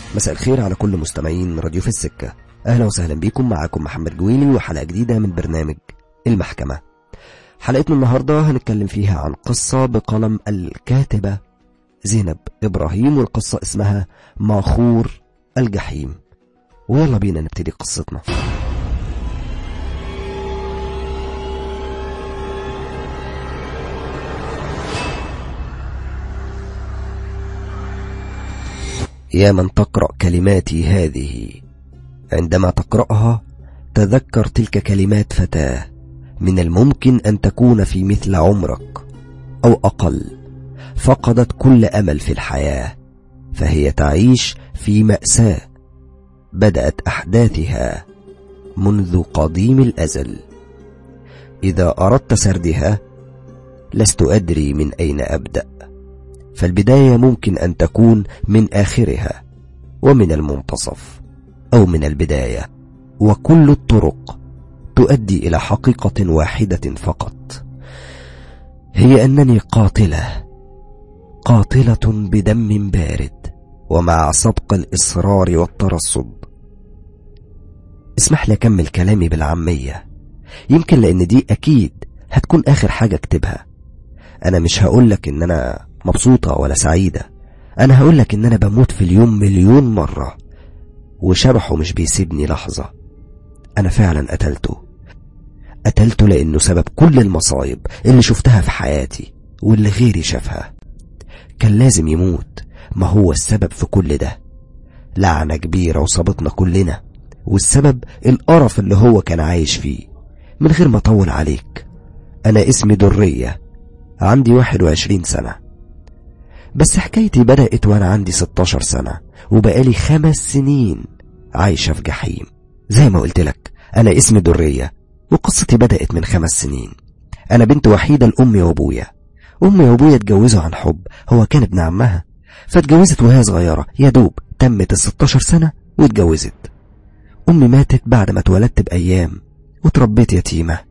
مساء الخير على كل مستمعين راديو في السكة أهلا وسهلا بكم معاكم محمد جويلي وحلقة جديدة من برنامج المحكمة حلقتنا النهاردة هنتكلم فيها عن قصة بقلم الكاتبة زينب إبراهيم والقصة اسمها ماخور الجحيم ويلا بينا نبتدي قصتنا يا من تقرأ كلماتي هذه عندما تقرأها تذكر تلك كلمات فتاة من الممكن أن تكون في مثل عمرك أو أقل فقدت كل أمل في الحياة فهي تعيش في مأساة بدأت أحداثها منذ قديم الأزل إذا أردت سردها لست أدري من أين أبدأ فالبداية ممكن أن تكون من آخرها ومن المنتصف أو من البداية وكل الطرق تؤدي إلى حقيقة واحدة فقط هي أنني قاتلة قاتلة بدم بارد ومع سبق الإصرار والترصد اسمح لي أكمل كلامي بالعامية يمكن لأن دي أكيد هتكون آخر حاجة أكتبها أنا مش هقولك إن أنا مبسوطة ولا سعيدة أنا هقولك إن أنا بموت في اليوم مليون مرة وشبحه مش بيسيبني لحظة أنا فعلا قتلته قتلته لأنه سبب كل المصايب اللي شفتها في حياتي واللي غيري شافها كان لازم يموت ما هو السبب في كل ده لعنة كبيرة وصابتنا كلنا والسبب القرف اللي هو كان عايش فيه من غير ما أطول عليك أنا اسمي درية عندي 21 سنة بس حكايتي بدأت وأنا عندي 16 سنة وبقالي خمس سنين عايشة في جحيم زي ما قلت لك أنا اسمي درية وقصتي بدأت من خمس سنين أنا بنت وحيدة لأمي وأبويا أمي وأبويا اتجوزوا عن حب هو كان ابن عمها فاتجوزت وهي صغيرة يا دوب تمت ال 16 سنة واتجوزت أمي ماتت بعد ما اتولدت بأيام وتربيت يتيمة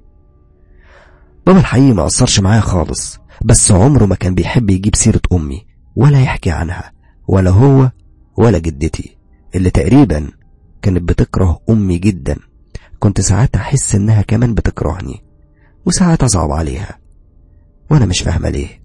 بابا الحقيقي ما قصرش معايا خالص بس عمره ما كان بيحب يجيب سيرة أمي ولا يحكي عنها ولا هو ولا جدتي اللي تقريبا كانت بتكره أمي جدا كنت ساعات أحس إنها كمان بتكرهني وساعات أصعب عليها وأنا مش فاهمة ليه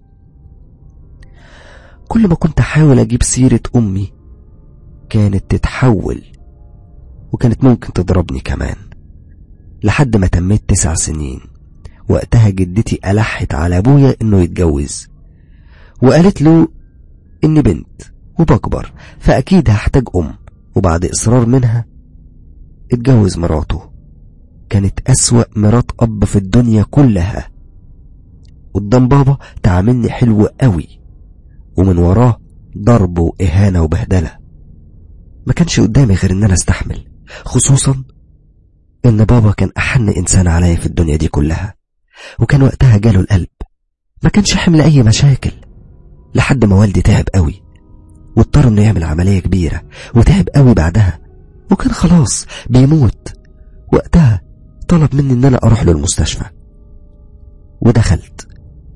كل ما كنت أحاول أجيب سيرة أمي كانت تتحول وكانت ممكن تضربني كمان لحد ما تميت تسع سنين وقتها جدتي ألحت على أبويا إنه يتجوز وقالت له إني بنت وبكبر فأكيد هحتاج أم وبعد إصرار منها اتجوز مراته كانت أسوأ مرات أب في الدنيا كلها قدام بابا تعاملني حلو قوي ومن وراه ضرب وإهانة وبهدلة ما كانش قدامي غير إن أنا استحمل خصوصا إن بابا كان أحن إنسان عليا في الدنيا دي كلها وكان وقتها جاله القلب ما كانش حمل أي مشاكل لحد ما والدي تعب قوي واضطر إنه يعمل عملية كبيرة وتعب قوي بعدها وكان خلاص بيموت وقتها طلب مني إن أنا أروح له المستشفى ودخلت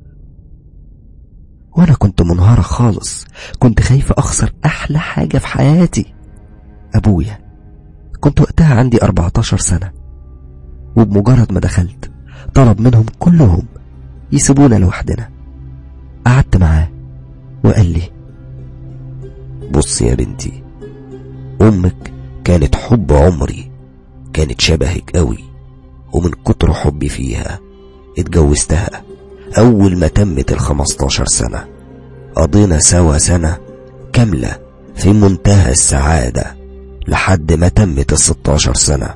وأنا كنت منهارة خالص كنت خايفة أخسر أحلى حاجة في حياتي أبويا كنت وقتها عندي 14 سنة وبمجرد ما دخلت طلب منهم كلهم يسيبونا لوحدنا قعدت معاه وقال لي بص يا بنتي أمك كانت حب عمري كانت شبهك قوي ومن كتر حبي فيها اتجوزتها أول ما تمت الخمستاشر سنة قضينا سوا سنة كاملة في منتهى السعادة لحد ما تمت الستاشر سنة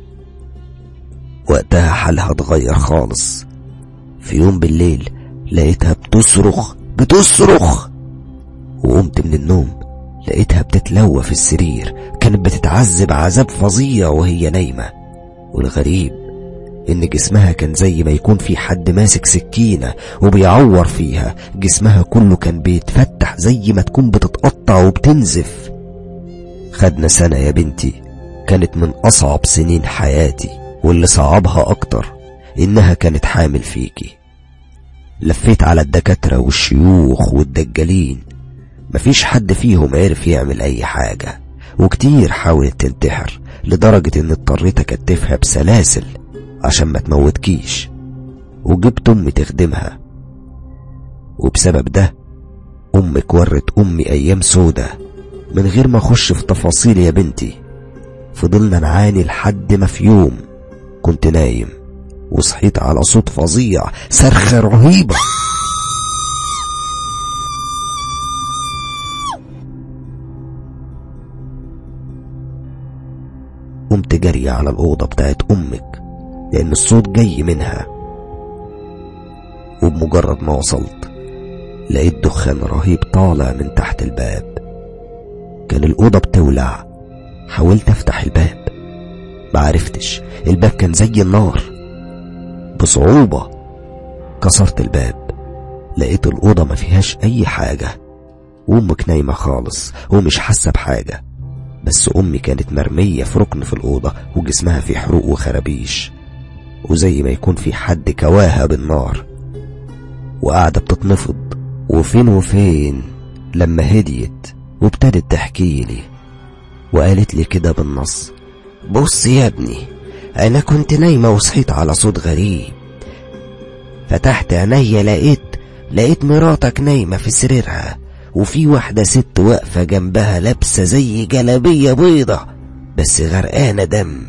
وقتها حالها اتغير خالص في يوم بالليل لقيتها بتصرخ بتصرخ وقمت من النوم لقيتها بتتلوى في السرير كانت بتتعذب عذاب فظيع وهي نايمة والغريب إن جسمها كان زي ما يكون في حد ماسك سكينة وبيعور فيها جسمها كله كان بيتفتح زي ما تكون بتتقطع وبتنزف خدنا سنة يا بنتي كانت من أصعب سنين حياتي واللي صعبها أكتر إنها كانت حامل فيكي لفيت على الدكاترة والشيوخ والدجالين مفيش حد فيهم عرف يعمل أي حاجة وكتير حاولت تنتحر لدرجة ان اضطريت اكتفها بسلاسل عشان ما تموتكيش وجبت امي تخدمها وبسبب ده امك ورت امي ايام سودة من غير ما اخش في تفاصيل يا بنتي فضلنا نعاني لحد ما في يوم كنت نايم وصحيت على صوت فظيع صرخة رهيبة قمت جري على الأوضة بتاعت أمك لأن الصوت جاي منها وبمجرد ما وصلت لقيت دخان رهيب طالع من تحت الباب كان الأوضة بتولع حاولت أفتح الباب معرفتش الباب كان زي النار بصعوبة كسرت الباب لقيت الأوضة ما فيهاش أي حاجة وأمك نايمة خالص ومش حاسة بحاجة بس أمي كانت مرمية في ركن في الأوضة وجسمها فيه حروق وخرابيش وزي ما يكون في حد كواها بالنار وقاعدة بتتنفض وفين وفين لما هديت وابتدت تحكي لي وقالت لي كده بالنص بص يا ابني انا كنت نايمة وصحيت على صوت غريب فتحت عينيا لقيت لقيت مراتك نايمة في سريرها وفي واحدة ست واقفة جنبها لابسة زي جلابية بيضة بس غرقانة دم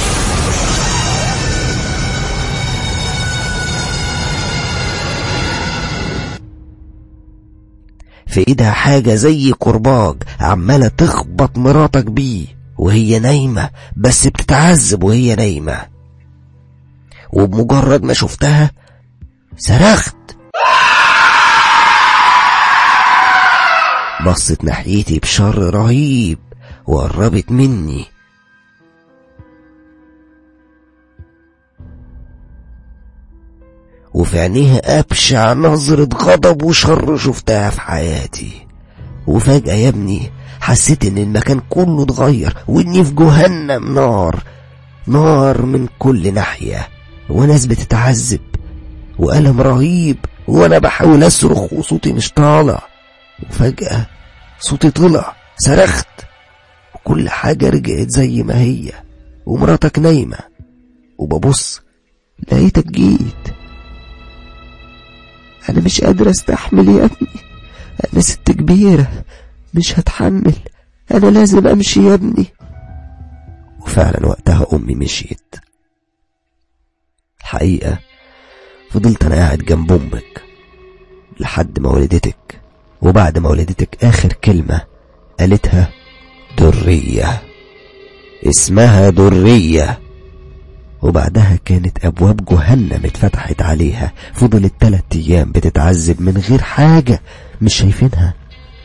في ايدها حاجة زي كرباج عمالة تخبط مراتك بيه وهي نايمة بس بتتعذب وهي نايمة وبمجرد ما شفتها صرخت بصت ناحيتي بشر رهيب وقربت مني وفي عينيها أبشع نظرة غضب وشر شفتها في حياتي وفجأة يا ابني حسيت ان المكان كله اتغير واني في جهنم نار نار من كل ناحية وناس بتتعذب وألم رهيب وانا بحاول اصرخ وصوتي مش طالع وفجأة صوتي طلع صرخت وكل حاجة رجعت زي ما هي ومراتك نايمة وببص لقيتك جيت أنا مش قادر أستحمل يا ابني أنا ست كبيرة مش هتحمل أنا لازم أمشي يا ابني وفعلا وقتها أمي مشيت الحقيقة فضلت أنا قاعد جنب أمك لحد ما ولدتك وبعد ما ولدتك آخر كلمة قالتها درية اسمها درية وبعدها كانت أبواب جهنم اتفتحت عليها فضلت تلات أيام بتتعذب من غير حاجة مش شايفينها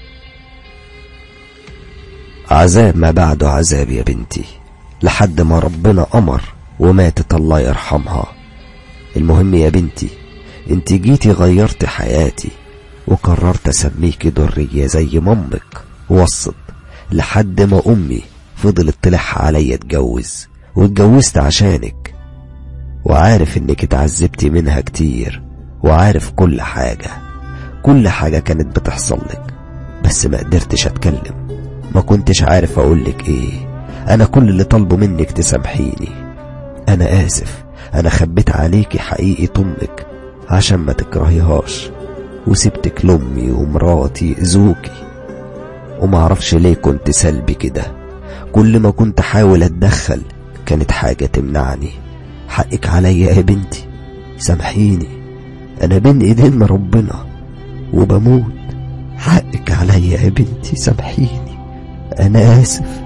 عذاب ما بعده عذاب يا بنتي لحد ما ربنا أمر وماتت الله يرحمها المهم يا بنتي انت جيتي غيرت حياتي وقررت اسميكي درية زي مامك وصت لحد ما امي فضلت تلح عليا اتجوز واتجوزت عشانك وعارف انك اتعذبتي منها كتير وعارف كل حاجة كل حاجة كانت بتحصل لك بس ما قدرتش اتكلم ما كنتش عارف اقولك ايه انا كل اللي طالبه منك تسامحيني انا اسف انا خبيت عليكي حقيقة امك عشان ما تكرهيهاش وسبتك لامي ومراتي يأذوكي ومعرفش ليه كنت سلبي كده كل ما كنت احاول اتدخل كانت حاجة تمنعني حقك عليا يا بنتي سامحيني انا بين ايدين ربنا وبموت حقك عليا يا بنتي سامحيني انا اسف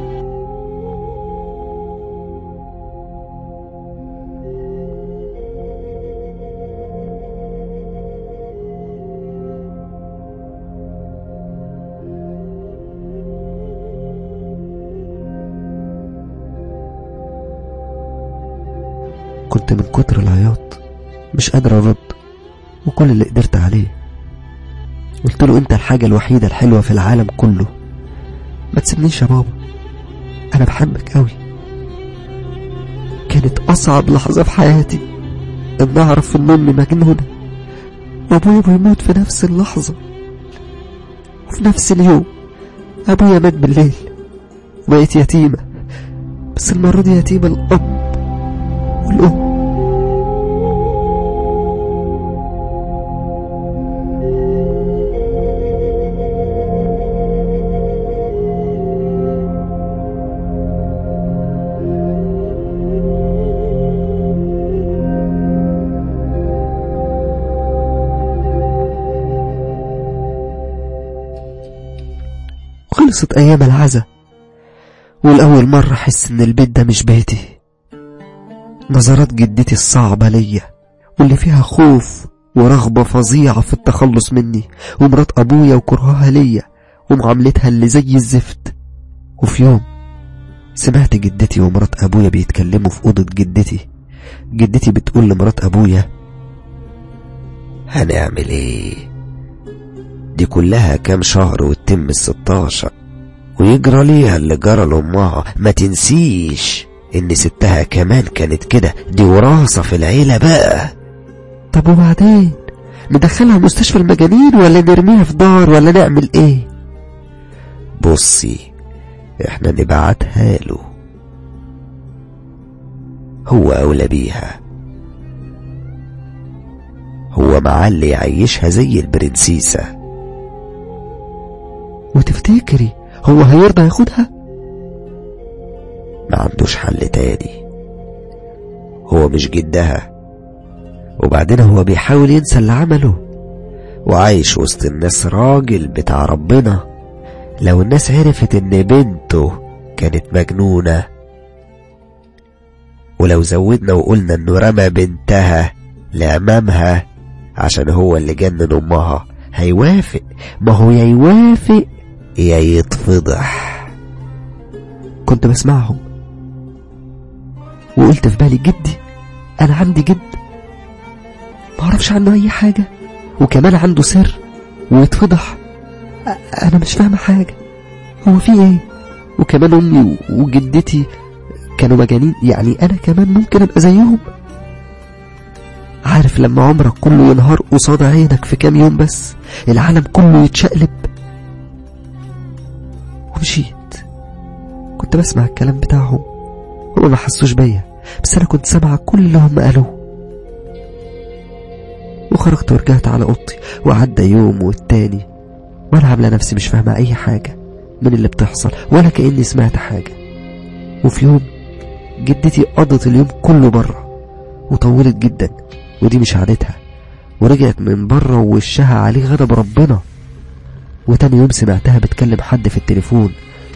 كنت من كتر العياط مش قادر ارد وكل اللي قدرت عليه قلت له انت الحاجة الوحيدة الحلوة في العالم كله ما تسيبنيش يا بابا انا بحبك قوي كانت اصعب لحظة في حياتي ان اعرف ان امي مجنونة وابويا بيموت في نفس اللحظة وفي نفس اليوم ابويا مات بالليل وبقيت يتيمة بس المرة دي يتيمة الأب والأم خلصت أيام العزا والأول مرة أحس إن البيت ده مش بيتي نظرات جدتي الصعبة ليا واللي فيها خوف ورغبة فظيعة في التخلص مني ومرات أبويا وكرهها ليا ومعاملتها اللي زي الزفت وفي يوم سمعت جدتي ومرات أبويا بيتكلموا في أوضة جدتي جدتي بتقول لمرات أبويا هنعمل ايه دي كلها كام شهر وتتم الستاشر ويجرى ليها اللي جرى لأمها ما تنسيش إن ستها كمان كانت كده دي وراثة في العيلة بقى طب وبعدين ندخلها مستشفى المجانين ولا نرميها في دار ولا نعمل ايه بصي احنا نبعتها له هو أولى بيها هو معاه اللي يعيشها زي البرنسيسة وتفتكري هو هيرضى ياخدها ما عندوش حل تاني هو مش جدها وبعدين هو بيحاول ينسى اللي عمله وعايش وسط الناس راجل بتاع ربنا لو الناس عرفت ان بنته كانت مجنونة ولو زودنا وقلنا انه رمى بنتها لأمامها عشان هو اللي جنن أمها هيوافق ما هو يا يوافق يا يتفضح كنت بسمعهم وقلت في بالي جدي انا عندي جد ما اعرفش عنه اي حاجة وكمان عنده سر ويتفضح أ- انا مش فاهمة حاجة هو في ايه وكمان امي وجدتي كانوا مجانين يعني انا كمان ممكن ابقى زيهم عارف لما عمرك كله ينهار قصاد عينك في كام يوم بس العالم كله يتشقلب ومشيت كنت بسمع الكلام بتاعهم هما ما حسوش بيا بس انا كنت سامعة كل اللي هم قالوه وخرجت ورجعت على اوضتي وعدى يوم والتاني وانا عامله نفسي مش فاهمه اي حاجه من اللي بتحصل ولا كاني سمعت حاجه وفي يوم جدتي قضت اليوم كله بره وطولت جدا ودي مش عادتها ورجعت من بره ووشها عليه غضب ربنا وتاني يوم سمعتها بتكلم حد في التليفون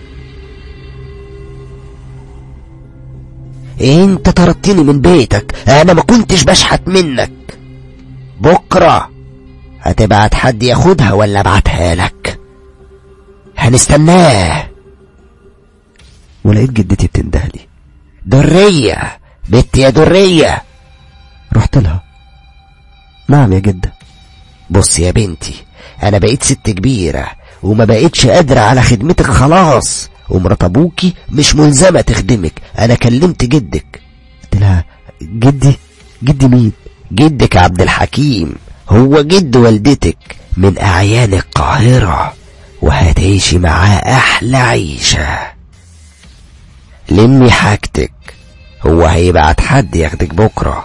انت طردتني من بيتك انا ما كنتش بشحت منك بكرة هتبعت حد ياخدها ولا ابعتها لك هنستناه ولقيت جدتي بتندهلي درية بنت يا درية رحت لها نعم يا جدة بص يا بنتي انا بقيت ست كبيرة وما بقيتش قادرة على خدمتك خلاص ومرات ابوكي مش ملزمة تخدمك انا كلمت جدك قلت لها جدي جدي مين جدك عبد الحكيم هو جد والدتك من اعيان القاهرة وهتعيشي معاه احلى عيشة لمي حاجتك هو هيبعت حد ياخدك بكرة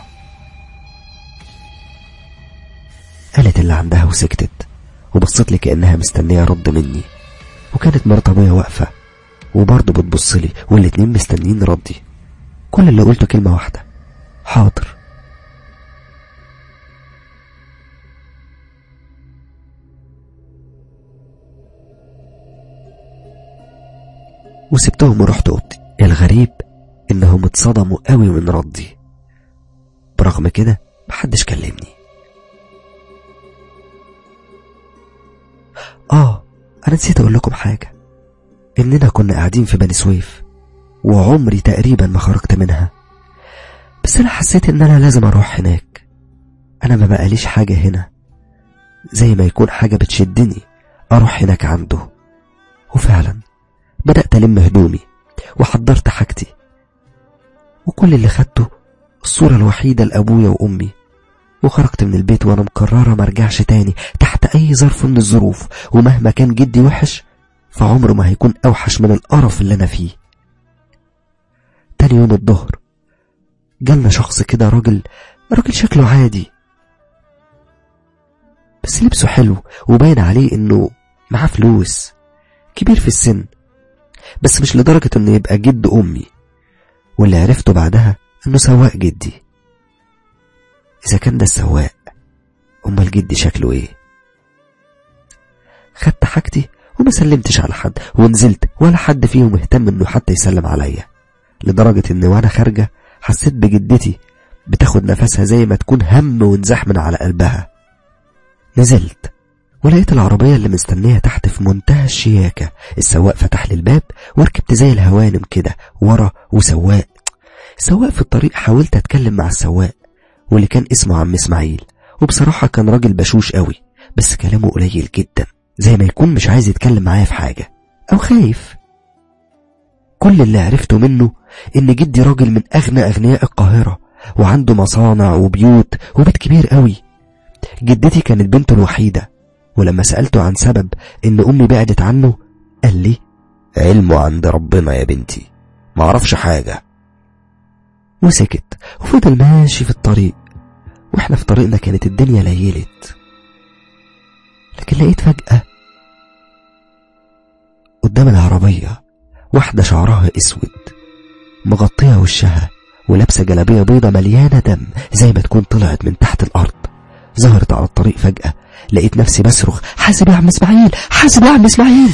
قالت اللي عندها وسكتت وبصت لي كأنها مستنية رد مني وكانت مرات أبويا واقفة وبرضه بتبص لي والاتنين مستنيين ردي كل اللي قلته كلمة واحدة حاضر وسبتهم ورحت اوضتي الغريب انهم اتصدموا قوي من ردي برغم كده محدش كلمني اه انا نسيت اقول لكم حاجه اننا كنا قاعدين في بني سويف وعمري تقريبا ما خرجت منها بس انا حسيت ان انا لازم اروح هناك انا ما بقاليش حاجه هنا زي ما يكون حاجه بتشدني اروح هناك عنده وفعلا بدات الم هدومي وحضرت حاجتي وكل اللي خدته الصوره الوحيده لابويا وامي وخرجت من البيت وانا مقررة مرجعش تاني تحت اي ظرف من الظروف ومهما كان جدي وحش فعمره ما هيكون أوحش من القرف اللي أنا فيه تاني يوم الظهر جالنا شخص كده راجل راجل شكله عادي بس لبسه حلو وباين عليه انه معاه فلوس كبير في السن بس مش لدرجة انه يبقى جد امي واللي عرفته بعدها انه سواق جدي اذا كان ده السواق امال جدي شكله ايه خدت حاجتي وما سلمتش على حد ونزلت ولا حد فيهم اهتم انه حتى يسلم عليا لدرجة ان وانا خارجة حسيت بجدتي بتاخد نفسها زي ما تكون هم وانزاح من على قلبها نزلت ولقيت العربية اللي مستنية تحت في منتهى الشياكة السواق فتح لي الباب وركبت زي الهوانم كده ورا وسواق السواق في الطريق حاولت اتكلم مع السواق واللي كان اسمه عم اسماعيل وبصراحة كان راجل بشوش قوي بس كلامه قليل جدا زي ما يكون مش عايز يتكلم معايا في حاجة أو خايف كل اللي عرفته منه إن جدي راجل من أغنى أغنياء القاهرة وعنده مصانع وبيوت وبيت كبير قوي جدتي كانت بنته الوحيدة ولما سألته عن سبب إن أمي بعدت عنه قال لي علمه عند ربنا يا بنتي معرفش حاجة وسكت وفضل ماشي في الطريق واحنا في طريقنا كانت الدنيا ليلت لكن لقيت فجأة قدام العربية واحدة شعرها اسود مغطية وشها ولابسة جلابية بيضة مليانة دم زي ما تكون طلعت من تحت الأرض ظهرت على الطريق فجأة لقيت نفسي بصرخ حاسب يا عم اسماعيل حاسب يا عم اسماعيل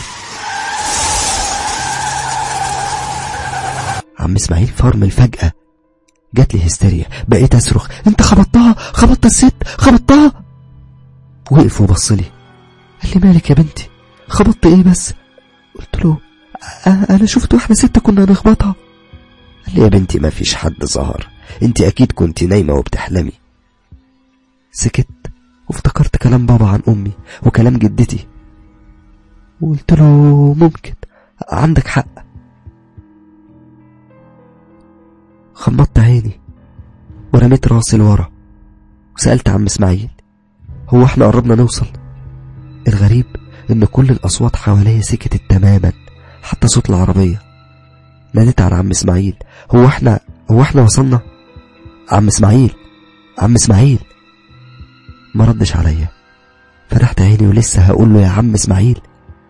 عم اسماعيل فرمل فجأة جات لي هستيريا بقيت اصرخ انت خبطتها خبطت الست خبطتها وقف وبص لي قال لي مالك يا بنتي خبطت ايه بس قلت له "أ- انا شفت واحده ست كنا هنخبطها قال لي يا بنتي ما فيش حد ظهر انت اكيد كنت نايمة وبتحلمي سكت وافتكرت كلام بابا عن امي وكلام جدتي وقلت له ممكن عندك حق غمضت عيني ورميت راسي لورا وسألت عم اسماعيل هو احنا قربنا نوصل الغريب ان كل الاصوات حواليا سكتت تماما حتى صوت العربية ناديت على عم اسماعيل هو احنا هو احنا وصلنا عم اسماعيل عم اسماعيل ما ردش عليا فتحت عيني ولسه هقول له يا عم اسماعيل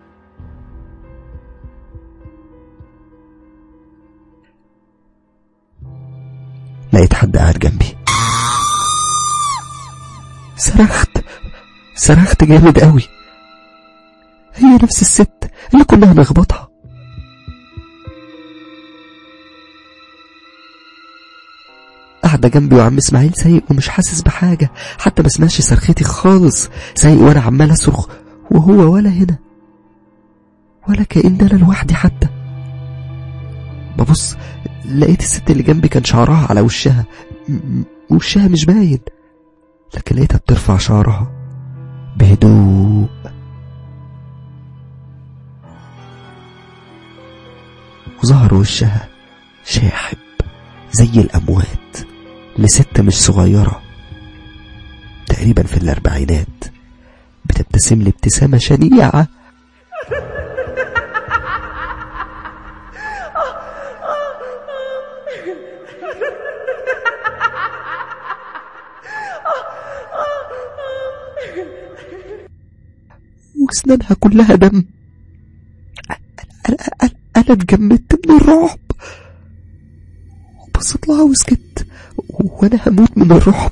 لقيت حد قاعد جنبي صرخت صرخت جامد قوي هي نفس الست اللي كنا هنخبطها قاعدة جنبي وعم اسماعيل سايق ومش حاسس بحاجة حتى ما سمعش صرختي خالص سايق وانا عمال اصرخ وهو ولا هنا ولا كأن انا لوحدي حتى ببص لقيت الست اللي جنبي كان شعرها على وشها م- م- وشها مش باين لكن لقيتها بترفع شعرها بهدوء وظهر وشها شاحب زي الأموات لست مش صغيرة تقريبا في الأربعينات بتبتسم لي ابتسامة شنيعة واسنانها كلها دم انا انا انا اتجمدت من الرعب وبصيت لها وسكت وانا هموت من الرعب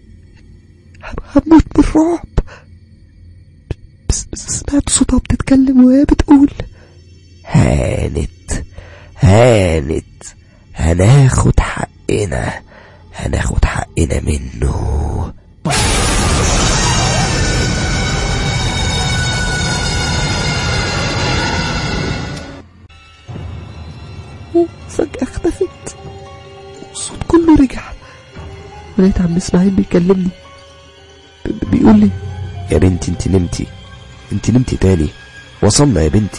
هموت من الرعب بس, بس سمعت صوتها بتتكلم وهي بتقول هانت هانت هناخد حقنا هناخد حقنا منه وفجأة اختفت والصوت كله رجع ولقيت عم اسماعيل بيكلمني ب- بيقول لي يا بنتي انت نمتي انت نمتي تاني وصلنا يا بنتي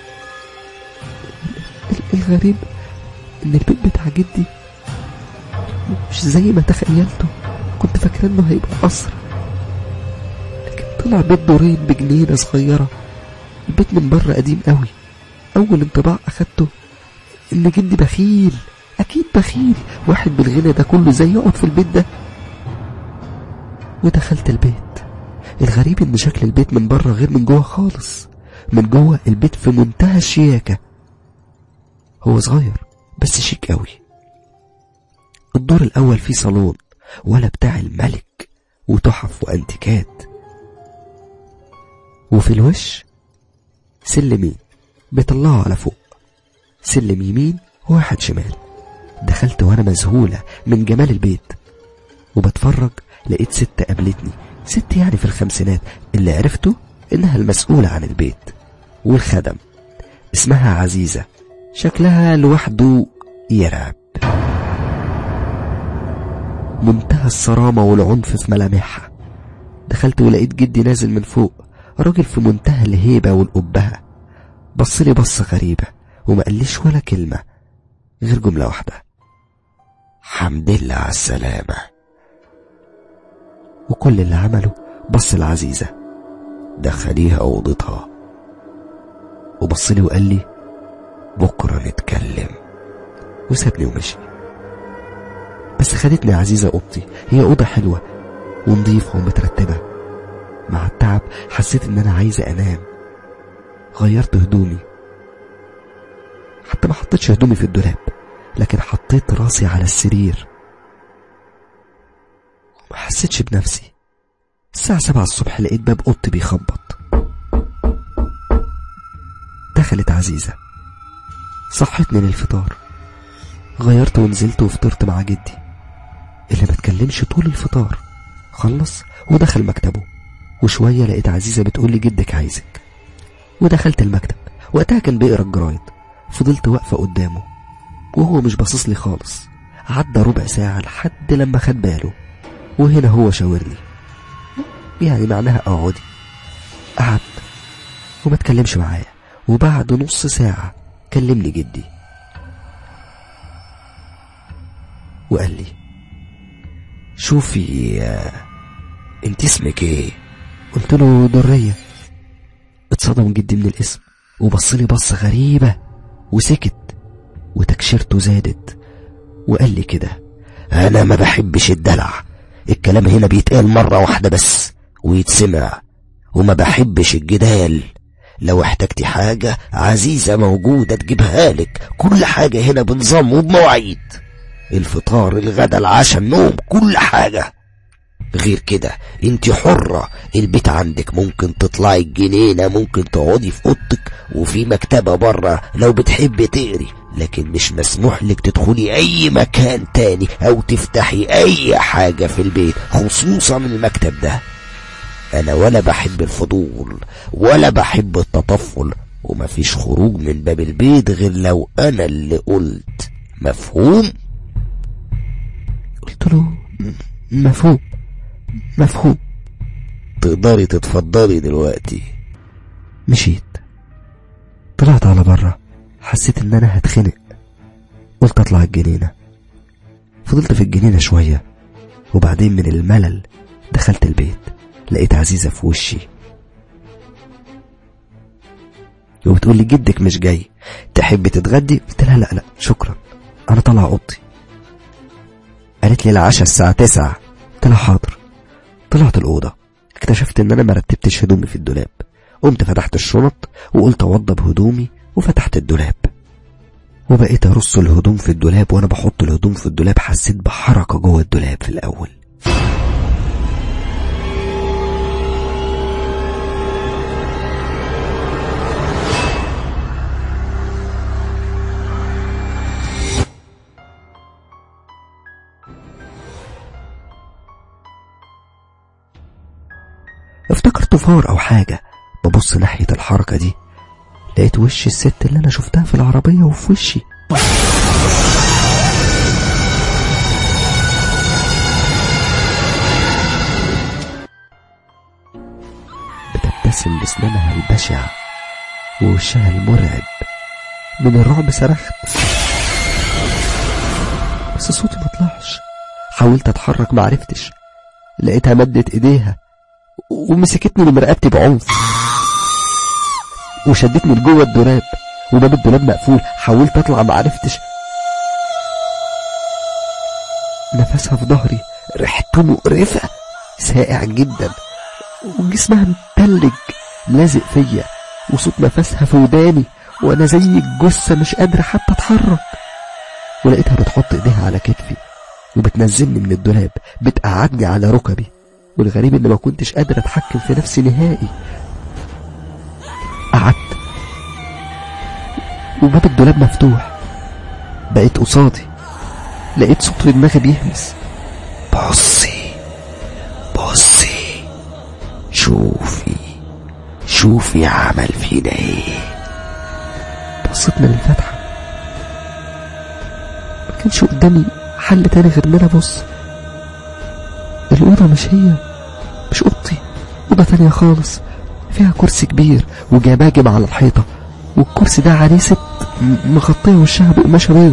ال- الغريب ان البيت بتاع جدي مش زي ما تخيلته كنت فاكر انه هيبقى قصر لكن طلع بيت دورين بجنينة صغيرة البيت من بره قديم قوي أول انطباع أخدته إن جدي بخيل أكيد بخيل واحد بالغنى ده كله زي يقعد في البيت ده ودخلت البيت الغريب إن شكل البيت من بره غير من جوه خالص من جوه البيت في منتهى الشياكة هو صغير بس شيك قوي الدور الأول فيه صالون ولا بتاع الملك وتحف وأنتيكات وفي الوش سلمين بيطلعوا على فوق سلم يمين وواحد شمال دخلت وانا مذهولة من جمال البيت وبتفرج لقيت ست قابلتني ست يعني في الخمسينات اللي عرفته انها المسؤولة عن البيت والخدم اسمها عزيزة شكلها لوحده يرعب منتهى الصرامة والعنف في ملامحها دخلت ولقيت جدي نازل من فوق راجل في منتهى الهيبة والأبهة بصلي بصة غريبة وما قاليش ولا كلمة غير جملة واحدة حمد لله على السلامة وكل اللي عمله بص العزيزة دخليها أوضتها وبصلي وقال لي بكرة نتكلم وسابني ومشي بس خدتني عزيزة أوضتي هي أوضة حلوة ونظيفة ومترتبة مع التعب حسيت إن أنا عايزة أنام غيرت هدومي حتى ما حطيتش هدومي في الدولاب لكن حطيت راسي على السرير وما حسيتش بنفسي الساعة سبعة الصبح لقيت باب أوضتي بيخبط دخلت عزيزة صحتني للفطار غيرت ونزلت وفطرت مع جدي اللي ما اتكلمش طول الفطار خلص ودخل مكتبه وشوية لقيت عزيزة بتقول لي جدك عايزك ودخلت المكتب وقتها كان بيقرا الجرايد فضلت واقفة قدامه وهو مش باصص لي خالص عدى ربع ساعة لحد لما خد باله وهنا هو شاور لي يعني معناها اقعدي قعدت وما اتكلمش معايا وبعد نص ساعة كلمني جدي وقال لي شوفي آه، انت اسمك ايه قلت له درية اتصدم جدي من الاسم وبصلي بصة غريبة وسكت وتكشيرته زادت وقال لي كده انا ما بحبش الدلع الكلام هنا بيتقال مرة واحدة بس ويتسمع وما بحبش الجدال لو احتجتي حاجة عزيزة موجودة تجيبها لك كل حاجة هنا بنظام وبمواعيد الفطار الغدا العشاء النوم كل حاجة غير كده انت حرة البيت عندك ممكن تطلعي الجنينة ممكن تقعدي في اوضتك وفي مكتبة بره لو بتحبي تقري لكن مش مسموح لك تدخلي اي مكان تاني او تفتحي اي حاجة في البيت خصوصا المكتب ده انا ولا بحب الفضول ولا بحب التطفل ومفيش خروج من باب البيت غير لو انا اللي قلت مفهوم قلت له م- مفهوم مفهوم تقدري تتفضلي دلوقتي مشيت طلعت على بره حسيت ان انا هتخنق قلت اطلع الجنينة فضلت في الجنينة شوية وبعدين من الملل دخلت البيت لقيت عزيزة في وشي وبتقول لي جدك مش جاي تحبي تتغدي قلت لها لا لا شكرا انا طالعه اوضتي قالت لي العشاء الساعة تسعة قلت لها حاضر طلعت الأوضة اكتشفت ان انا مرتبتش هدومي في الدولاب قمت فتحت الشنط وقلت اوضب هدومي وفتحت الدولاب وبقيت ارص الهدوم في الدولاب وانا بحط الهدوم في الدولاب حسيت بحركة جوه الدولاب في الاول افتكرت فار او حاجة ببص ناحية الحركة دي لقيت وش الست اللي انا شفتها في العربية وفي وشي بتبتسم بسنانها البشعة ووشها المرعب من الرعب صرخت بس صوتي ما طلعش حاولت اتحرك معرفتش لقيتها مدت ايديها ومسكتني من رقبتي بعنف وشدتني لجوه الدولاب وباب الدولاب مقفول حاولت اطلع معرفتش نفسها في ظهري ريحته مقرفة ساقع جدا وجسمها متلج لازق فيا وصوت نفسها في وداني وانا زي الجثة مش قادرة حتى اتحرك ولقيتها بتحط ايديها على كتفي وبتنزلني من الدولاب بتقعدني على ركبي والغريب ان ما كنتش قادر اتحكم في نفسي نهائي قعدت وباب الدولاب مفتوح بقيت قصادي لقيت صوت في دماغي بيهمس بصي بصي شوفي شوفي عمل فينا ايه بصيت من الفتحة ما كانش قدامي حل تاني غير ان انا ابص الأوضة مش هي مش أوضتي أوضة تانية خالص فيها كرسي كبير وجباجم على الحيطة والكرسي ده عليه ست م- مغطية وشها بقماشة بيضة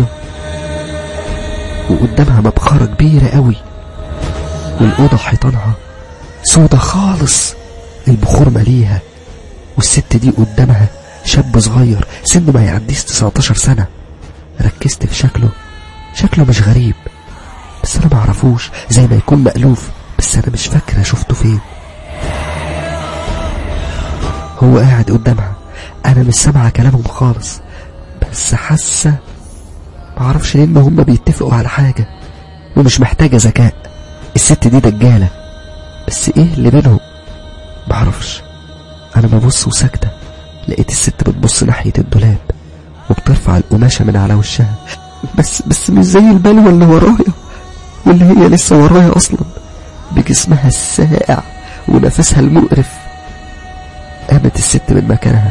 وقدامها مبخرة كبيرة قوي والأوضة حيطانها سودة خالص البخور مليها والست دي قدامها شاب صغير سنه ما يعديش 19 سنة ركزت في شكله شكله مش غريب بس انا معرفوش زي ما يكون مألوف بس انا مش فاكرة شفته فين هو قاعد قدامها انا مش سامعة كلامهم خالص بس حاسة معرفش ليه ان هما بيتفقوا على حاجة ومش محتاجة ذكاء الست دي دجالة بس ايه اللي بينهم معرفش انا ببص وساكتة لقيت الست بتبص ناحية الدولاب وبترفع القماشة من على وشها بس بس مش زي البلوة اللي ورايا واللي هي لسه ورايا اصلا بجسمها الساقع ونفسها المقرف قامت الست من مكانها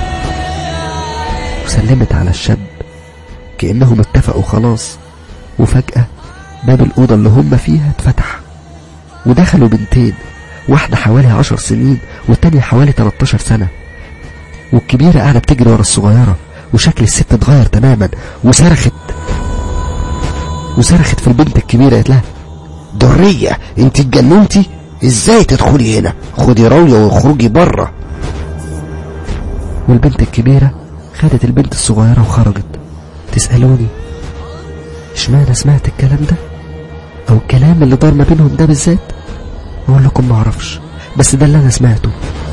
وسلمت على الشاب كأنهم اتفقوا خلاص وفجأة باب الأوضة اللي هم فيها اتفتح ودخلوا بنتين واحدة حوالي عشر سنين والتانية حوالي 13 سنة والكبيرة قاعدة بتجري ورا الصغيرة وشكل الست اتغير تماما وصرخت وصرخت في البنت الكبيرة قالت لها درية انت اتجننتي ازاي تدخلي هنا خدي راوية واخرجي بره والبنت الكبيرة خدت البنت الصغيرة وخرجت تسألوني اشمعنى سمعت الكلام ده او الكلام اللي دار ما بينهم ده بالذات اقول لكم معرفش بس ده اللي انا سمعته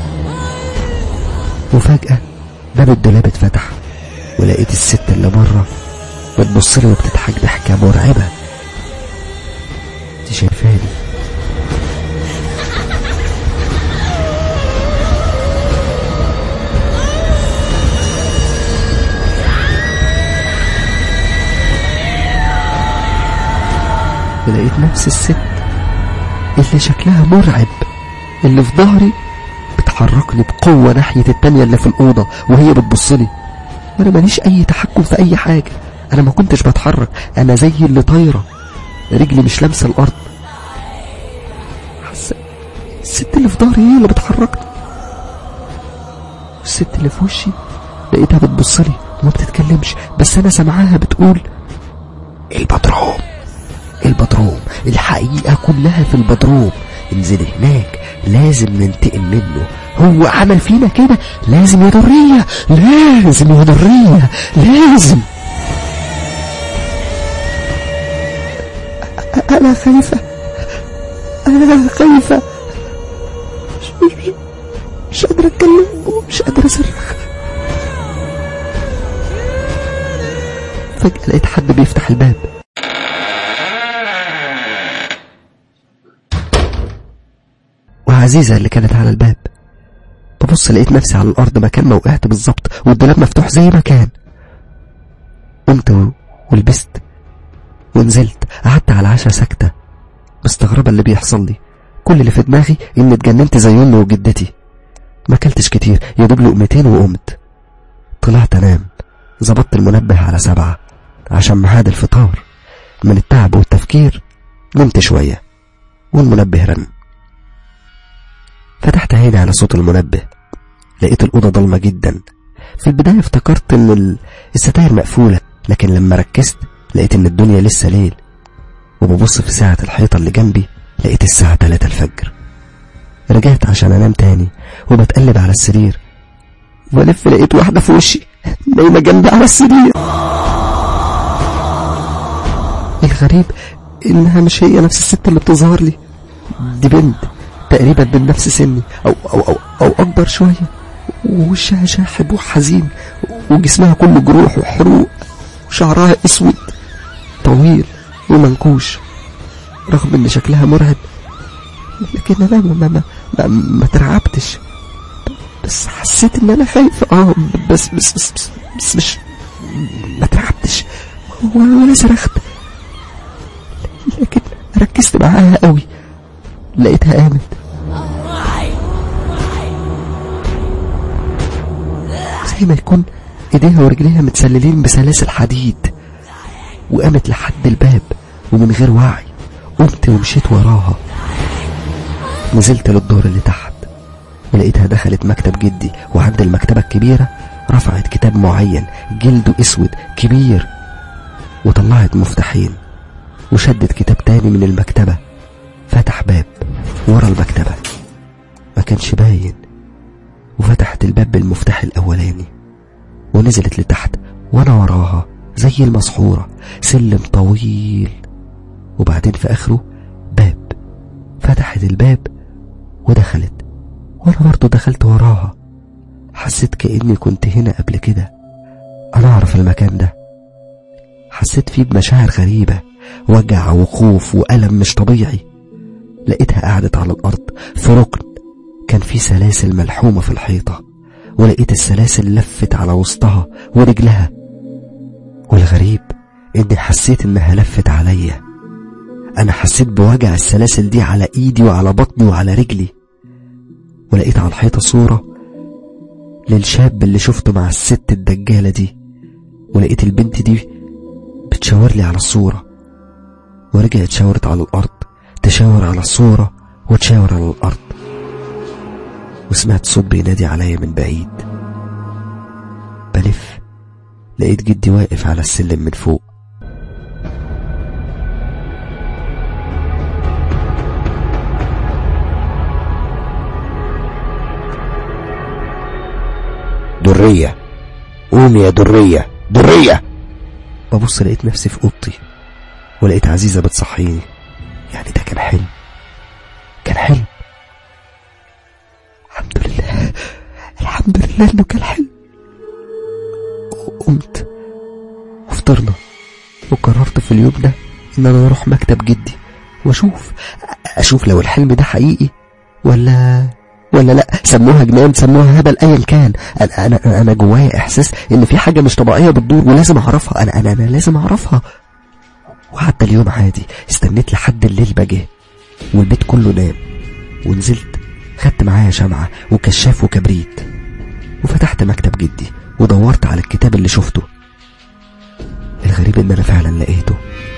وفجأة باب الدولاب اتفتح ولقيت الست اللي بره بتبص لي وبتضحك ضحكة مرعبة دي شايفاني ولقيت نفس الست اللي شكلها مرعب اللي في ظهري بتحركني بقوة ناحية التانية اللي في الأوضة وهي بتبصلي وأنا ماليش أي تحكم في أي حاجة أنا ما كنتش بتحرك أنا زي اللي طايرة رجلي مش لامسة الأرض حاسة الست اللي في ظهري هي اللي بتحركني والست اللي في وشي لقيتها بتبصلي وما بتتكلمش بس أنا سامعاها بتقول البدروم البدروم الحقيقة كلها في البدروم انزلي هناك لازم ننتقم منه هو عمل فينا كده لازم يا درية لازم يا درية لازم أ- أنا خايفة أنا خايفة مش, مش, مش قادرة أتكلم ومش قادرة أصرخ فجأة لقيت حد بيفتح الباب وعزيزة اللي كانت على الباب ببص لقيت نفسي على الأرض مكان ما وقعت بالظبط والدولاب مفتوح زي ما كان قمت و- ولبست ونزلت قعدت على العشاء ساكتة مستغربة اللي بيحصل لي كل اللي في دماغي إني اتجننت زي أمي وجدتي ما اكلتش كتير يا دوب لقمتين وقمت طلعت انام ظبطت المنبه على سبعة عشان ميعاد الفطار من التعب والتفكير نمت شوية والمنبه رن فتحت عيني على صوت المنبه لقيت الأوضة ضلمة جدا في البداية افتكرت إن ال- الستاير مقفولة لكن لما ركزت لقيت إن الدنيا لسه ليل وببص في ساعة الحيطة اللي جنبي لقيت الساعة 3 الفجر رجعت عشان أنام تاني وبتقلب على السرير وألف لقيت واحدة في وشي نايمة جنبي على السرير الغريب إنها مش هي نفس الست اللي بتظهر لي دي بنت تقريبا من نفس سني أو, أو, أو, أو أكبر شوية ووشها شاحب وحزين وجسمها كله جروح وحروق وشعرها اسود طويل ومنكوش رغم ان شكلها مرعب لكن انا ما ما ما, ما, ما ترعبتش بس حسيت ان انا خايف اه بس بس بس, بس, بس مش ما ترعبتش ولا صرخت لكن ركزت معاها قوي لقيتها قامت زي ما يكون ايديها ورجليها متسللين بسلاسل حديد وقامت لحد الباب ومن غير وعي قمت ومشيت وراها نزلت للدور اللي تحت ولقيتها دخلت مكتب جدي وعند المكتبة الكبيرة رفعت كتاب معين جلده اسود كبير وطلعت مفتاحين وشدت كتاب تاني من المكتبة فتح باب ورا المكتبة ما كانش باين وفتحت الباب بالمفتاح الأولاني ونزلت لتحت وأنا وراها زي المسحورة سلم طويل وبعدين في آخره باب فتحت الباب ودخلت وأنا برضه دخلت وراها حسيت كأني كنت هنا قبل كده أنا أعرف المكان ده حسيت فيه بمشاعر غريبة وجع وخوف وألم مش طبيعي لقيتها قعدت على الأرض في ركن كان فيه سلاسل ملحومة في الحيطة ولقيت السلاسل لفت على وسطها ورجلها والغريب اني حسيت انها لفت عليا انا حسيت بوجع السلاسل دي على ايدي وعلى بطني وعلى رجلي ولقيت على الحيطة صورة للشاب اللي شفته مع الست الدجالة دي ولقيت البنت دي بتشاور لي على الصورة ورجعت شاورت على الأرض تشاور على الصورة وتشاور على الأرض وسمعت صوت بينادي عليا من بعيد بلف لقيت جدي واقف على السلم من فوق درية قومي يا درية درية ببص لقيت نفسي في اوضتي ولقيت عزيزة بتصحيني يعني ده كان حلم كان حلم الحمد لله الحمد لله انه كان حلم قمت وفطرنا وقررت في اليوم ده ان انا اروح مكتب جدي واشوف اشوف لو الحلم ده حقيقي ولا ولا لا سموها جنان سموها هبل ايا كان انا انا انا جوايا احساس ان في حاجه مش طبيعيه بتدور ولازم اعرفها انا انا انا لازم اعرفها وعدى اليوم عادي استنيت لحد الليل بجه والبيت كله نام ونزلت خدت معايا شمعة وكشاف وكبريت وفتحت مكتب جدي ودورت على الكتاب اللي شفته الغريب ان انا فعلا لقيته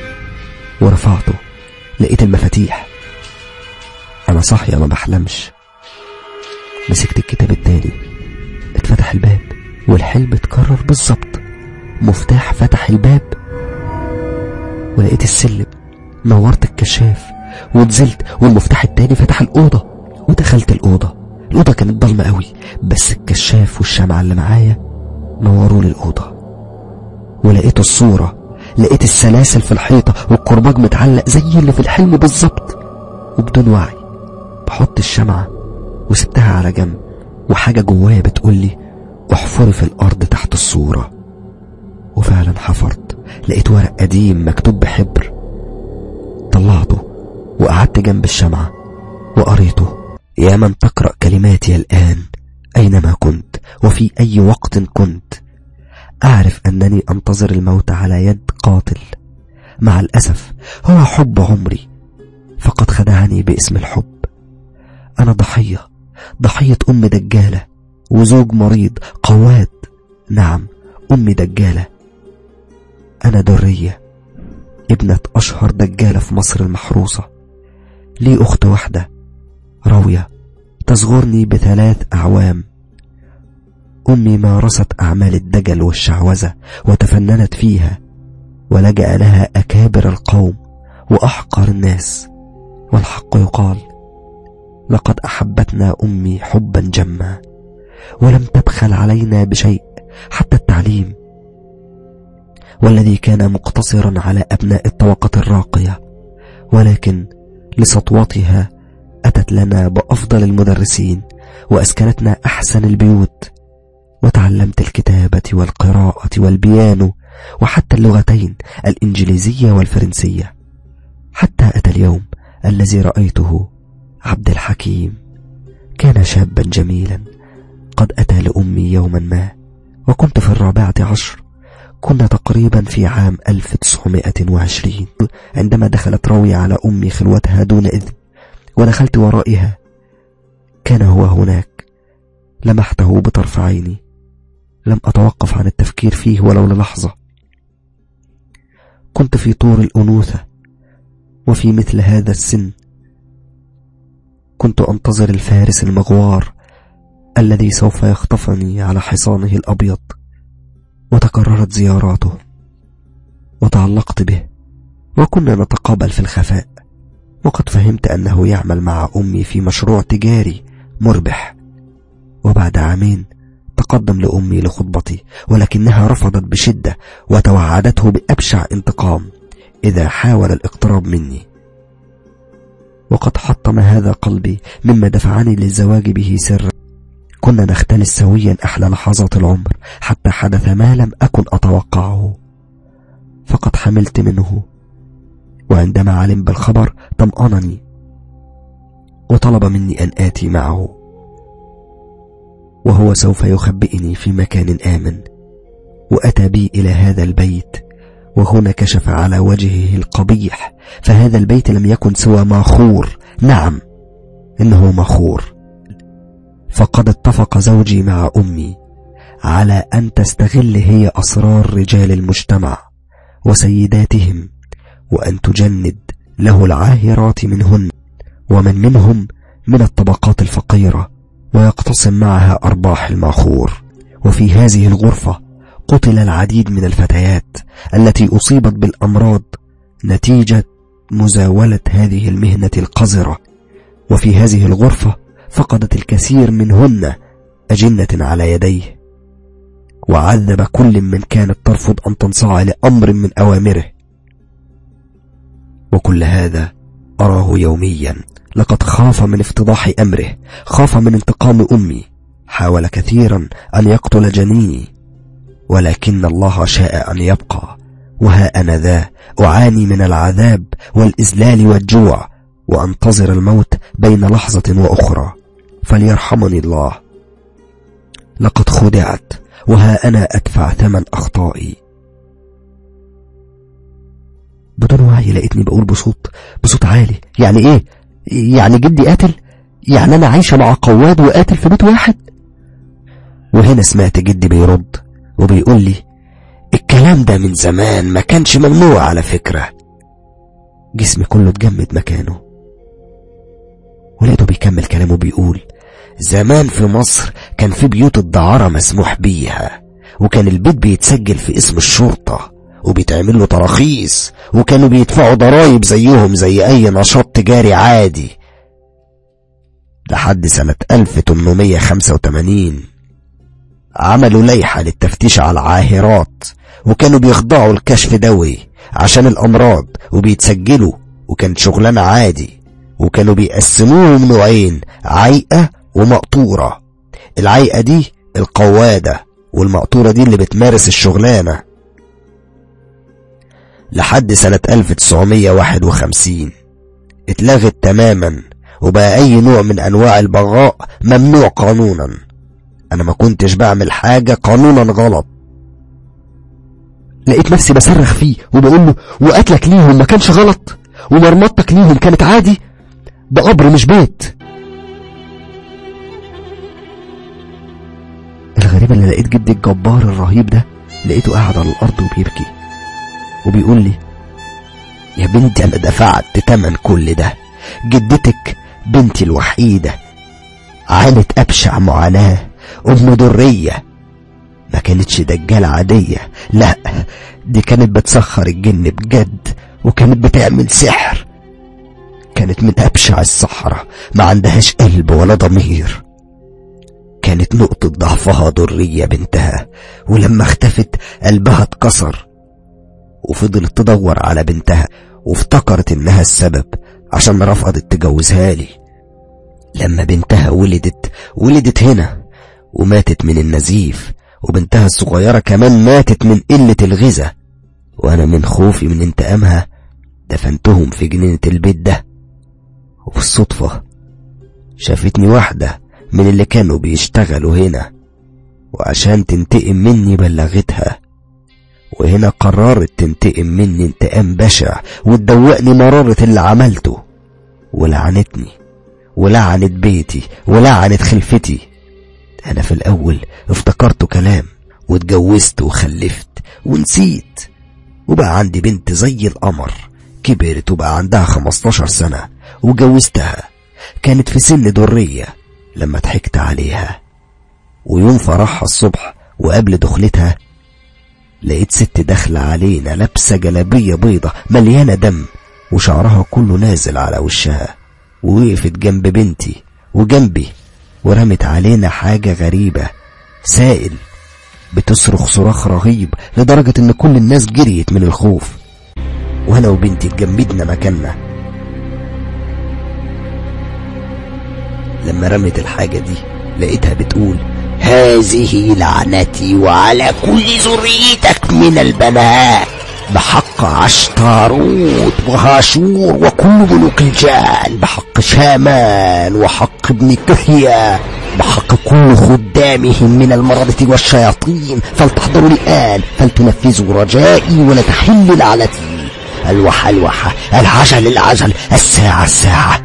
ورفعته لقيت المفاتيح انا صاحية ما بحلمش مسكت الكتاب التاني اتفتح الباب والحلم اتكرر بالظبط مفتاح فتح الباب ولقيت السلم نورت الكشاف ونزلت والمفتاح التاني فتح الأوضة ودخلت الأوضة الأوضة كانت ضلمة قوي بس الكشاف والشمعة اللي معايا نوروا لي الأوضة ولقيت الصورة لقيت السلاسل في الحيطة والكرباج متعلق زي اللي في الحلم بالظبط وبدون وعي بحط الشمعة وسبتها على جنب وحاجة جوايا بتقولي احفري في الأرض تحت الصورة وفعلا حفرت لقيت ورق قديم مكتوب بحبر طلعته وقعدت جنب الشمعة وقريته يا من تقرأ كلماتي الآن أينما كنت وفي أي وقت كنت أعرف أنني أنتظر الموت على يد قاتل مع الأسف هو حب عمري فقد خدعني باسم الحب أنا ضحية ضحية أم دجالة وزوج مريض قواد نعم أم دجالة أنا درية ابنة أشهر دجالة في مصر المحروسة لي أخت واحدة راوية تصغرني بثلاث أعوام أمي مارست أعمال الدجل والشعوذة وتفننت فيها ولجأ لها أكابر القوم وأحقر الناس والحق يقال لقد أحبتنا أمي حبا جما ولم تبخل علينا بشيء حتى التعليم التعليم والذي كان مقتصرا على أبناء الطبقة الراقية ولكن لسطوتها أتت لنا بأفضل المدرسين وأسكنتنا أحسن البيوت وتعلمت الكتابة والقراءة والبيانو وحتى اللغتين الإنجليزية والفرنسية حتى أتى اليوم الذي رأيته عبد الحكيم كان شابا جميلا قد أتى لأمي يوما ما وكنت في الرابعة عشر كنا تقريبا في عام 1920 عندما دخلت روي على أمي خلوتها دون إذن ودخلت ورائها كان هو هناك لمحته بطرف عيني لم أتوقف عن التفكير فيه ولو للحظة كنت في طور الأنوثة وفي مثل هذا السن كنت أنتظر الفارس المغوار الذي سوف يخطفني على حصانه الأبيض وتكررت زياراته وتعلقت به وكنا نتقابل في الخفاء وقد فهمت أنه يعمل مع أمي في مشروع تجاري مربح وبعد عامين تقدم لأمي لخطبتي ولكنها رفضت بشدة وتوعدته بأبشع انتقام إذا حاول الاقتراب مني وقد حطم هذا قلبي مما دفعني للزواج به سرا كنا نختلس سويا أحلى لحظات العمر حتى حدث ما لم أكن أتوقعه فقد حملت منه وعندما علم بالخبر طمأنني وطلب مني أن آتي معه وهو سوف يخبئني في مكان آمن وأتى بي إلى هذا البيت وهنا كشف على وجهه القبيح فهذا البيت لم يكن سوى ماخور نعم إنه ماخور فقد اتفق زوجي مع أمي على أن تستغل هي أسرار رجال المجتمع وسيداتهم وأن تجند له العاهرات منهن ومن منهم من الطبقات الفقيرة ويقتسم معها أرباح الماخور وفي هذه الغرفة قتل العديد من الفتيات التي أصيبت بالأمراض نتيجة مزاولة هذه المهنة القذرة وفي هذه الغرفة فقدت الكثير منهن أجنة على يديه وعذب كل من كانت ترفض أن تنصاع لأمر من أوامره وكل هذا أراه يوميا لقد خاف من افتضاح أمره خاف من انتقام أمي حاول كثيرا أن يقتل جنيني ولكن الله شاء أن يبقى وها أنا ذا أعاني من العذاب والإذلال والجوع وأنتظر الموت بين لحظة وأخرى فليرحمني الله لقد خدعت وها أنا أدفع ثمن أخطائي بدون وعي لقيتني بقول بصوت بصوت عالي يعني ايه يعني جدي قاتل يعني انا عايشة مع قواد وقاتل في بيت واحد وهنا سمعت جدي بيرد وبيقول لي الكلام ده من زمان ما كانش ممنوع على فكرة جسمي كله اتجمد مكانه ولقيته بيكمل كلامه بيقول زمان في مصر كان في بيوت الدعارة مسموح بيها وكان البيت بيتسجل في اسم الشرطة وبيتعمل له تراخيص وكانوا بيدفعوا ضرايب زيهم زي أي نشاط تجاري عادي لحد سنة 1885 عملوا لائحة للتفتيش على العاهرات وكانوا بيخضعوا الكشف دوي عشان الأمراض وبيتسجلوا وكانت شغلانة عادي وكانوا بيقسموهم نوعين عيقة ومقطورة العيقة دي القوادة والمقطورة دي اللي بتمارس الشغلانة لحد سنة 1951 اتلغت تماما وبقى أي نوع من أنواع البغاء ممنوع قانونا أنا ما كنتش بعمل حاجة قانونا غلط لقيت نفسي بصرخ فيه وبقول له وقتلك ليهم ما كانش غلط ومرمطتك ليهم كانت عادي ده قبر مش بيت الغريب اللي لقيت جدي الجبار الرهيب ده لقيته قاعد على الأرض وبيبكي وبيقول لي يا بنتي أنا دفعت تمن كل ده جدتك بنتي الوحيدة عانت أبشع معاناة أم درية ما كانتش دجالة عادية لا دي كانت بتسخر الجن بجد وكانت بتعمل سحر كانت من أبشع السحرة ما عندهاش قلب ولا ضمير كانت نقطة ضعفها ضرية بنتها ولما اختفت قلبها اتكسر وفضلت تدور على بنتها وافتكرت انها السبب عشان رفضت تجوزها لي لما بنتها ولدت ولدت هنا وماتت من النزيف وبنتها الصغيرة كمان ماتت من قلة الغذاء وأنا من خوفي من انتقامها دفنتهم في جنينة البيت ده وبالصدفة شافتني واحدة من اللي كانوا بيشتغلوا هنا وعشان تنتقم مني بلغتها وهنا قررت تنتقم مني انتقام بشع وتدوقني مرارة اللي عملته ولعنتني ولعنت بيتي ولعنت خلفتي انا في الاول افتكرته كلام واتجوزت وخلفت ونسيت وبقى عندي بنت زي القمر كبرت وبقى عندها 15 سنة وجوزتها كانت في سن درية لما ضحكت عليها ويوم فرحها الصبح وقبل دخلتها لقيت ست داخلة علينا لابسة جلابية بيضة مليانة دم وشعرها كله نازل على وشها ووقفت جنب بنتي وجنبي ورمت علينا حاجة غريبة سائل بتصرخ صراخ رهيب لدرجة ان كل الناس جريت من الخوف وانا وبنتي اتجمدنا مكاننا لما رمت الحاجة دي لقيتها بتقول هذه لعنتي وعلى كل ذريتك من البنات بحق عشتاروت وهاشور وكل ملوك الجان بحق شامان وحق ابن كهية بحق كل خدامهم من المرضة والشياطين فلتحضروا الآن فلتنفذوا رجائي ولا تحل لعنتي الوحى الوحى العجل العجل الساعة الساعة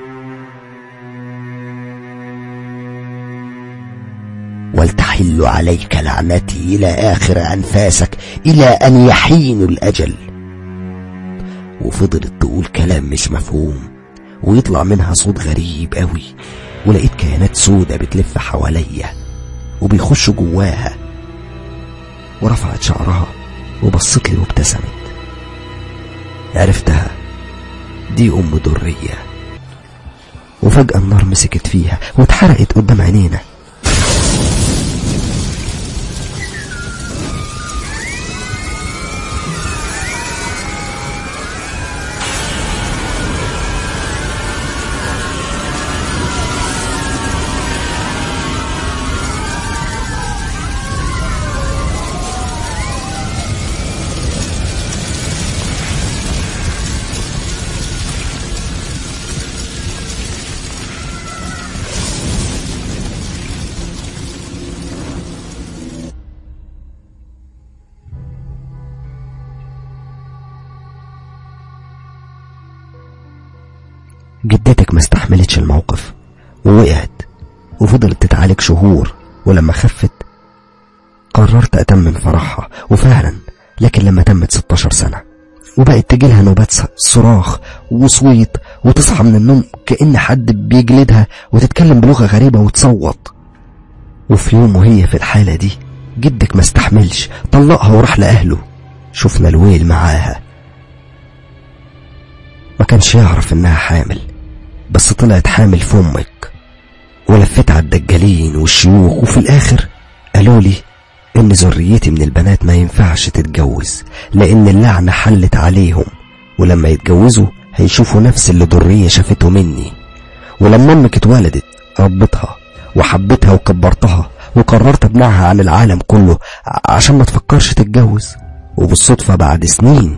ولتحل عليك لعنتي إلى آخر أنفاسك إلى أن يحين الأجل وفضلت تقول كلام مش مفهوم ويطلع منها صوت غريب قوي ولقيت كائنات سودة بتلف حواليا وبيخشوا جواها ورفعت شعرها وبصت لي وابتسمت عرفتها دي أم درية وفجأة النار مسكت فيها واتحرقت قدام عينينا جدتك ما استحملتش الموقف ووقعت وفضلت تتعالج شهور ولما خفت قررت أتمم فرحها وفعلا لكن لما تمت 16 سنة وبقت تجيلها نوبات صراخ وصويت وتصحى من النوم كأن حد بيجلدها وتتكلم بلغة غريبة وتصوت وفي يوم وهي في الحالة دي جدك ما استحملش طلقها وراح لأهله شفنا الويل معاها ما كانش يعرف انها حامل بس طلعت حامل في امك ولفت على الدجالين والشيوخ وفي الاخر قالوا لي ان ذريتي من البنات ما ينفعش تتجوز لان اللعنة حلت عليهم ولما يتجوزوا هيشوفوا نفس اللي ذرية شافته مني ولما امك اتولدت ربتها وحبتها وكبرتها وقررت ابنعها عن العالم كله عشان ما تفكرش تتجوز وبالصدفة بعد سنين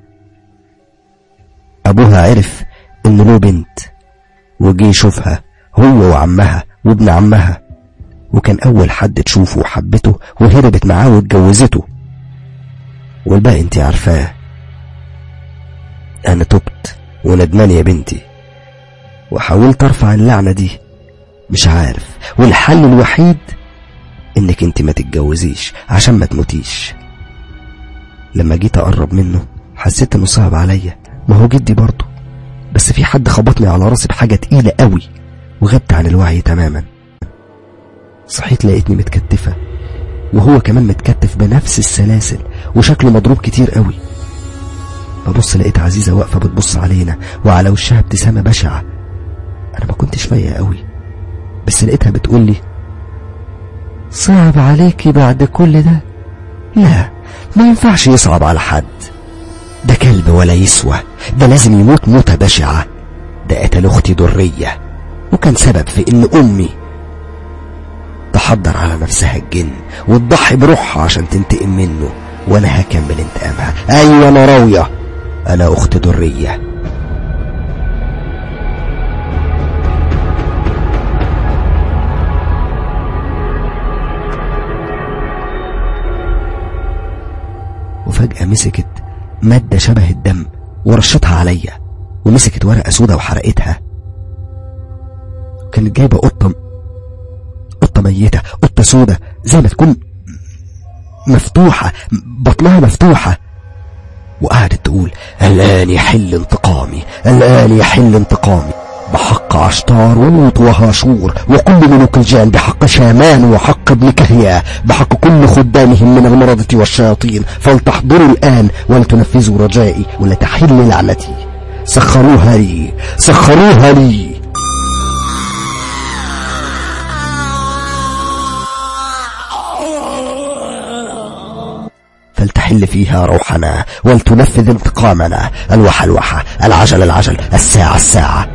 أبوها عرف إن له بنت وجي يشوفها هو وعمها وابن عمها وكان أول حد تشوفه وحبته وهربت معاه واتجوزته والباقي انت عارفاه أنا تبت وندمان يا بنتي وحاولت أرفع اللعنة دي مش عارف والحل الوحيد إنك انت ما تتجوزيش عشان ما تموتيش لما جيت أقرب منه حسيت إنه صعب عليا ما هو جدي برضه بس في حد خبطني على راسي بحاجة تقيلة قوي وغبت عن الوعي تماما صحيت لقيتني متكتفة وهو كمان متكتف بنفس السلاسل وشكله مضروب كتير قوي ببص لقيت عزيزة واقفة بتبص علينا وعلى وشها ابتسامة بشعة أنا ما كنتش فايقة قوي بس لقيتها بتقول لي صعب عليكي بعد كل ده لا ما ينفعش يصعب على حد ده كلب ولا يسوى ده لازم يموت موتة بشعة ده قتل أختي درية وكان سبب في إن أمي تحضر على نفسها الجن وتضحي بروحها عشان تنتقم منه وأنا هكمل انتقامها أيوة أنا راوية أنا أخت درية وفجأة مسكت مادة شبه الدم ورشتها عليا ومسكت ورقة سودة وحرقتها كانت جايبة قطة قطة ميتة قطة سودة زي ما تكون مفتوحة بطنها مفتوحة وقعدت تقول الآن يحل انتقامي الآن يحل انتقامي بحق عشتار ولوط وهاشور وكل ملوك الجان بحق شامان وحق ابن كهيا بحق كل خدامهم من المرضة والشياطين فلتحضروا الآن ولتنفذوا رجائي ولتحل لعنتي سخروها لي سخروها لي فلتحل فيها روحنا ولتنفذ انتقامنا الوحى الوحى العجل العجل الساعة الساعة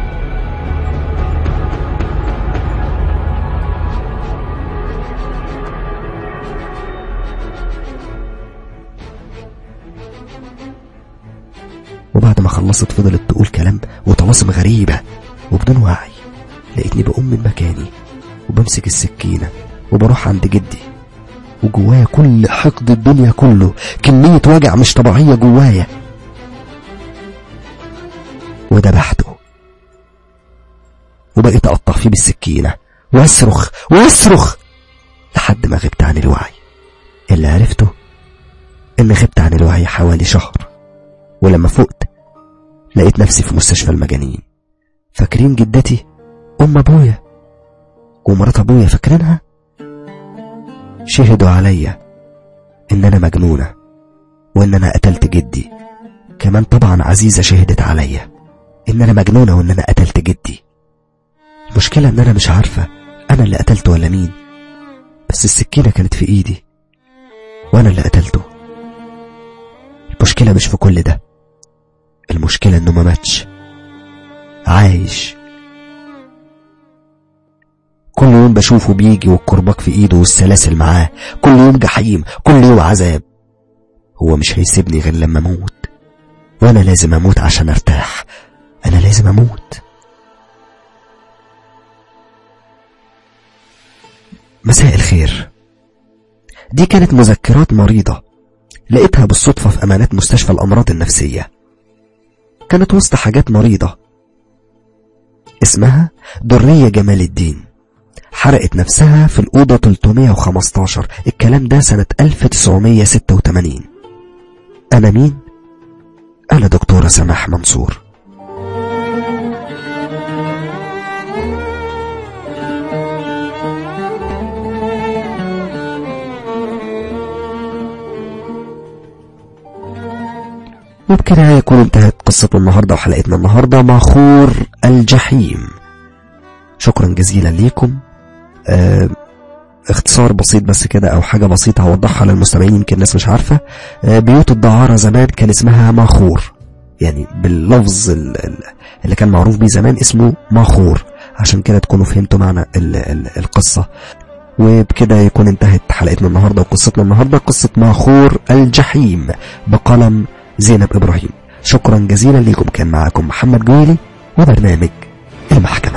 وبعد ما خلصت فضلت تقول كلام وطلاسم غريبة وبدون وعي لقيتني بقوم من مكاني وبمسك السكينة وبروح عند جدي وجوايا كل حقد الدنيا كله كمية وجع مش طبيعية جوايا وذبحته وبقيت أقطع فيه بالسكينة وأصرخ وأصرخ لحد ما غبت عن الوعي اللي عرفته إن غبت عن الوعي حوالي شهر ولما فقت لقيت نفسي في مستشفى المجانين فاكرين جدتي أم أبويا ومرات أبويا فاكرينها شهدوا عليا إن أنا مجنونة وإن أنا قتلت جدي كمان طبعا عزيزة شهدت عليا إن أنا مجنونة وإن أنا قتلت جدي المشكلة إن أنا مش عارفة أنا اللي قتلته ولا مين بس السكينة كانت في إيدي وأنا اللي قتلته المشكلة مش في كل ده المشكلة إنه ما ماتش عايش كل يوم بشوفه بيجي والكرباج في ايده والسلاسل معاه كل يوم جحيم كل يوم عذاب هو مش هيسيبني غير لما اموت وانا لازم اموت عشان ارتاح انا لازم اموت مساء الخير دي كانت مذكرات مريضة لقيتها بالصدفة في أمانات مستشفى الأمراض النفسية كانت وسط حاجات مريضة اسمها درية جمال الدين حرقت نفسها في الأوضة 315 الكلام ده سنة 1986 أنا مين؟ أنا دكتورة سماح منصور وبكده يكون انتهت قصة النهاردة وحلقتنا النهاردة مع خور الجحيم شكرا جزيلا ليكم اه اختصار بسيط بس كده او حاجة بسيطة هوضحها للمستمعين يمكن الناس مش عارفة اه بيوت الدعارة زمان كان اسمها ماخور يعني باللفظ اللي كان معروف بيه زمان اسمه ماخور عشان كده تكونوا فهمتوا معنى ال ال القصة وبكده يكون انتهت حلقتنا النهاردة وقصتنا النهاردة قصة ماخور الجحيم بقلم زينب إبراهيم شكرا جزيلا لكم كان معكم محمد جويلي وبرنامج المحكمة